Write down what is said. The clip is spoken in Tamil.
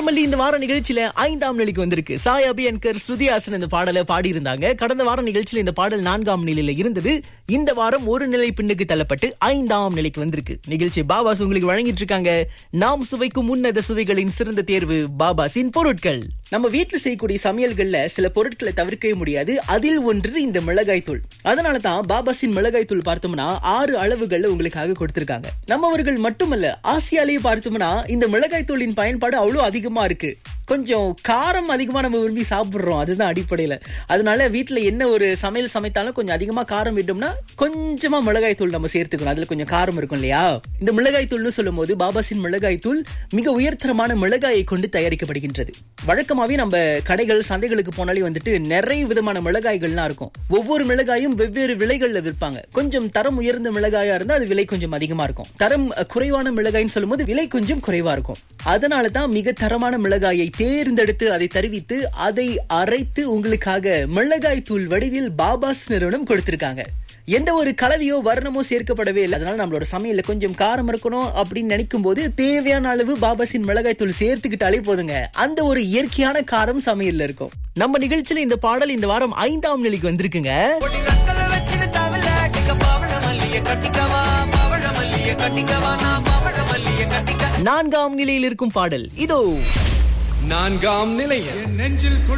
மல்லி இந்த வார நிகழ்ச்சியில ஐந்தாம் நிலைக்கு வந்திருக்கு சாய் அபியன்கர் ஸ்ருதி ஹாசன் இந்த பாடலை பாடியிருந்தாங்க கடந்த வார நிகழ்ச்சியில இந்த பாடல் நான்காம் நிலையில இருந்தது இந்த வாரம் ஒரு நிலை பின்னுக்கு தள்ளப்பட்டு ஐந்தாம் நிலைக்கு வந்திருக்கு நிகழ்ச்சி பாபாஸ் உங்களுக்கு வழங்கிட்டு இருக்காங்க நாம் சுவைக்கும் உன்னத சுவைகளின் சிறந்த தேர்வு பாபாஸின் பொருட்கள் நம்ம வீட்டுல செய்யக்கூடிய சமையல்கள்ல சில பொருட்களை தவிர்க்கவே முடியாது அதில் ஒன்று இந்த மிளகாய் தூள் அதனால தான் பாபாஸின் மிளகாய் தூள் பார்த்தோம்னா ஆறு அளவுகள்ல உங்களுக்காக கொடுத்திருக்காங்க நம்மவர்கள் மட்டுமல்ல ஆசியாலேயே பார்த்தோம்னா இந்த மிளகாய் தூளின் பயன்பாடு அவ்வளவு அதிகமா இருக்கு கொஞ்சம் காரம் அதிகமா நம்ம விரும்பி சாப்பிடுறோம் அதுதான் அடிப்படையில அதனால வீட்டுல என்ன ஒரு சமையல் சமைத்தாலும் கொஞ்சம் அதிகமா காரம் விட்டோம்னா கொஞ்சமா மிளகாய் தூள் நம்ம சேர்த்துக்கணும் அதுல கொஞ்சம் காரம் இருக்கும் இல்லையா இந்த மிளகாய் தூள்னு சொல்லும் போது பாபாசின் மிளகாய் தூள் மிக உயர்தரமான மிளகாயை கொண்டு தயாரிக்கப்படுகின்றது வழக்கமாவே நம்ம கடைகள் சந்தைகளுக்கு போனாலே வந்துட்டு நிறைய விதமான மிளகாய்கள்லாம் இருக்கும் ஒவ்வொரு மிளகாயும் வெவ்வேறு விலைகள்ல விற்பாங்க கொஞ்சம் தரம் உயர்ந்த மிளகாயா இருந்தா அது விலை கொஞ்சம் அதிகமா இருக்கும் தரம் அஹ், குறைவான மிளகாய்னு சொல்லும்போது விலை கொஞ்சம் குறைவா இருக்கும் அதனால தான் மிக தரமான மிளகாயை தேர்ந்தெடுத்து அதை தருவித்து அதை அரைத்து உங்களுக்காக மிளகாய் தூள் வடிவில் பாபாஸ் நிறுவனம் கொடுத்திருக்காங்க எந்த ஒரு கலவையோ வர்ணமோ சேர்க்கப்படவே இல்லை அதனால நம்மளோட சமையல்ல கொஞ்சம் காரம் இருக்கணும் அப்படின்னு நினைக்கும் போது தேவையான அளவு பாபாசின் மிளகாய் தூள் சேர்த்துக்கிட்டாலே போதுங்க அந்த ஒரு இயற்கையான காரம் சமையல்ல இருக்கும் நம்ம நிகழ்ச்சியில இந்த பாடல் இந்த வாரம் ஐந்தாம் நிலைக்கு வந்திருக்குங்க பொடி நக்கல வச்சிரு தவள கிக்க பவள மல்லிய கட்டிக்கவா பவள மல்லிய கட்டிக்கவா நான் பவள மல்லிய கட்டிக்க நான்காம் நிலையில் இருக்கும் பாடல் இதோ நான்காம் நிலையம் நெஞ்சில்